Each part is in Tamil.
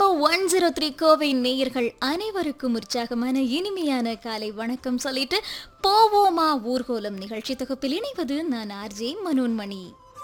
ஒன் ஜீரோ த்ரீ கோவை நேயர்கள் அனைவருக்கும் உற்சாகமான இனிமையான காலை வணக்கம் சொல்லிட்டு போவோமா ஊர்கோலம் நிகழ்ச்சி தொகுப்பில் இணைவது நான் ஆர்ஜே மனோன்மணி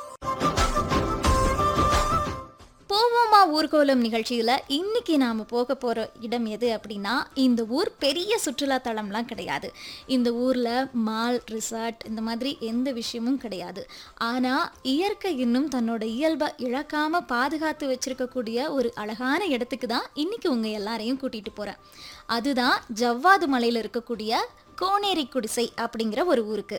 போவோமா ஊர்கோலம் நிகழ்ச்சியில் இன்னைக்கு நாம் போக போகிற இடம் எது அப்படின்னா இந்த ஊர் பெரிய சுற்றுலா தலம்லாம் கிடையாது இந்த ஊரில் மால் ரிசார்ட் இந்த மாதிரி எந்த விஷயமும் கிடையாது ஆனால் இயற்கை இன்னும் தன்னோட இயல்பை இழக்காமல் பாதுகாத்து வச்சிருக்கக்கூடிய ஒரு அழகான இடத்துக்கு தான் இன்னைக்கு உங்கள் எல்லாரையும் கூட்டிகிட்டு போகிறேன் அதுதான் ஜவ்வாது மலையில் இருக்கக்கூடிய கோனேரி குடிசை அப்படிங்கிற ஒரு ஊருக்கு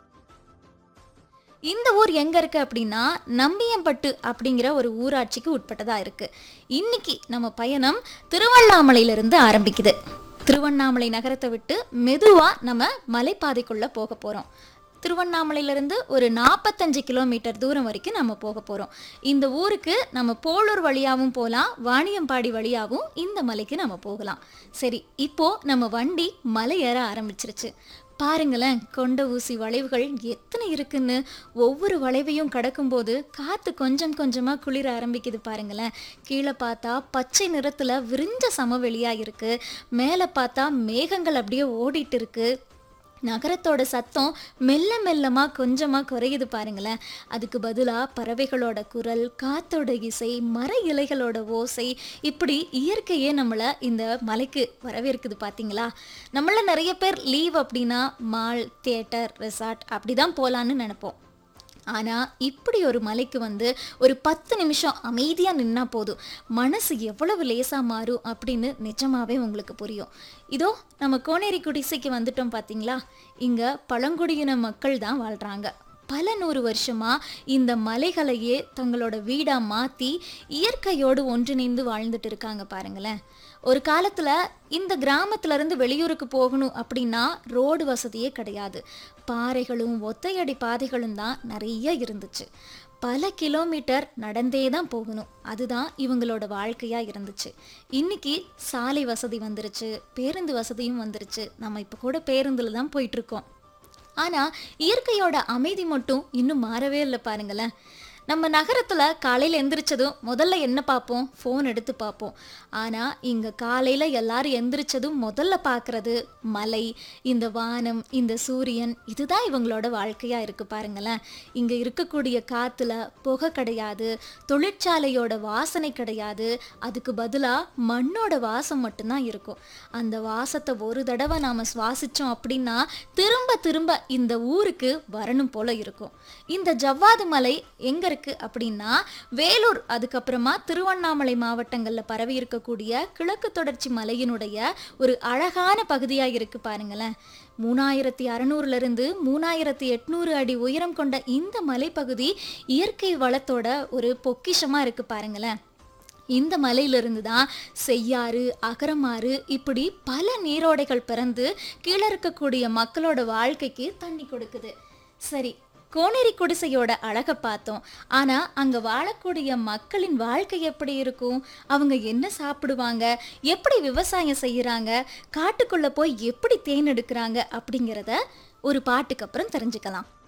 இந்த ஊர் எங்க இருக்கு அப்படின்னா நம்பியம்பட்டு அப்படிங்கிற ஒரு ஊராட்சிக்கு உட்பட்டதா இருக்கு இன்னைக்கு நம்ம பயணம் திருவண்ணாமலையிலிருந்து ஆரம்பிக்குது திருவண்ணாமலை நகரத்தை விட்டு மெதுவா நம்ம மலைப்பாதைக்குள்ள போக போறோம் திருவண்ணாமலையிலிருந்து ஒரு நாற்பத்தஞ்சு கிலோமீட்டர் தூரம் வரைக்கும் நம்ம போக போகிறோம் இந்த ஊருக்கு நம்ம போலூர் வழியாகவும் போகலாம் வாணியம்பாடி வழியாகவும் இந்த மலைக்கு நம்ம போகலாம் சரி இப்போ நம்ம வண்டி மலை ஏற ஆரம்பிச்சிருச்சு பாருங்களேன் கொண்ட ஊசி வளைவுகள் எத்தனை இருக்குன்னு ஒவ்வொரு வளைவையும் கடக்கும்போது காற்று கொஞ்சம் கொஞ்சமாக குளிர ஆரம்பிக்குது பாருங்களேன் கீழே பார்த்தா பச்சை நிறத்தில் விரிஞ்ச சமவெளியாக இருக்குது மேலே பார்த்தா மேகங்கள் அப்படியே ஓடிட்டு இருக்கு நகரத்தோட சத்தம் மெல்ல மெல்லமாக கொஞ்சமாக குறையுது பாருங்களேன் அதுக்கு பதிலாக பறவைகளோட குரல் காத்தோட இசை மர இலைகளோட ஓசை இப்படி இயற்கையே நம்மளை இந்த மலைக்கு வரவேற்குது பார்த்தீங்களா நம்மள நிறைய பேர் லீவ் அப்படின்னா மால் தியேட்டர் ரெசார்ட் அப்படி தான் போகலான்னு நினைப்போம் ஆனால் இப்படி ஒரு மலைக்கு வந்து ஒரு பத்து நிமிஷம் அமைதியாக நின்னா போதும் மனசு எவ்வளவு லேசாக மாறும் அப்படின்னு நிஜமாவே உங்களுக்கு புரியும் இதோ நம்ம கோனேரி குடிசைக்கு வந்துட்டோம் பார்த்தீங்களா இங்கே பழங்குடியின மக்கள் தான் வாழ்கிறாங்க பல நூறு வருஷமா இந்த மலைகளையே தங்களோட வீடா மாத்தி இயற்கையோடு ஒன்றிணைந்து வாழ்ந்துட்டு இருக்காங்க பாருங்களேன் ஒரு காலத்துல இந்த கிராமத்துல இருந்து வெளியூருக்கு போகணும் அப்படின்னா ரோடு வசதியே கிடையாது பாறைகளும் ஒத்தையடி பாதைகளும் தான் நிறைய இருந்துச்சு பல கிலோமீட்டர் நடந்தே தான் போகணும் அதுதான் இவங்களோட வாழ்க்கையா இருந்துச்சு இன்னைக்கு சாலை வசதி வந்துருச்சு பேருந்து வசதியும் வந்துருச்சு நம்ம இப்போ கூட பேருந்துல தான் போயிட்டு இருக்கோம் ஆனால் இயற்கையோட அமைதி மட்டும் இன்னும் மாறவே இல்லை பாருங்களேன் நம்ம நகரத்தில் காலையில் எந்திரிச்சதும் முதல்ல என்ன பார்ப்போம் ஃபோன் எடுத்து பார்ப்போம் ஆனால் இங்கே காலையில் எல்லாரும் எந்திரிச்சதும் முதல்ல பார்க்குறது மலை இந்த வானம் இந்த சூரியன் இதுதான் இவங்களோட வாழ்க்கையாக இருக்குது பாருங்களேன் இங்கே இருக்கக்கூடிய காற்றுல புகை கிடையாது தொழிற்சாலையோட வாசனை கிடையாது அதுக்கு பதிலாக மண்ணோட வாசம் மட்டும்தான் இருக்கும் அந்த வாசத்தை ஒரு தடவை நாம் சுவாசித்தோம் அப்படின்னா திரும்ப திரும்ப இந்த ஊருக்கு வரணும் போல இருக்கும் இந்த ஜவ்வாது மலை எங்கே இருக்குது அப்படின்னா வேலூர் அதுக்கப்புறமா திருவண்ணாமலை மாவட்டங்களில் பரவி இருக்கக்கூடிய கிழக்கு தொடர்ச்சி மலையினுடைய ஒரு அழகான பகுதியாக இருக்குது பாருங்களேன் மூணாயிரத்தி அறநூறுலேருந்து மூணாயிரத்தி எட்நூறு அடி உயரம் கொண்ட இந்த மலைப்பகுதி இயற்கை வளத்தோட ஒரு பொக்கிஷமாக இருக்குது பாருங்களேன் இந்த மலையிலிருந்து தான் செய்யாறு அகரமாறு இப்படி பல நீரோடைகள் பிறந்து கீழே இருக்கக்கூடிய மக்களோட வாழ்க்கைக்கு தண்ணி கொடுக்குது சரி கோனேரி குடிசையோட அழகை பார்த்தோம் ஆனால் அங்கே வாழக்கூடிய மக்களின் வாழ்க்கை எப்படி இருக்கும் அவங்க என்ன சாப்பிடுவாங்க எப்படி விவசாயம் செய்கிறாங்க காட்டுக்குள்ளே போய் எப்படி தேன் எடுக்கிறாங்க அப்படிங்கிறத ஒரு பாட்டுக்கு அப்புறம் தெரிஞ்சுக்கலாம்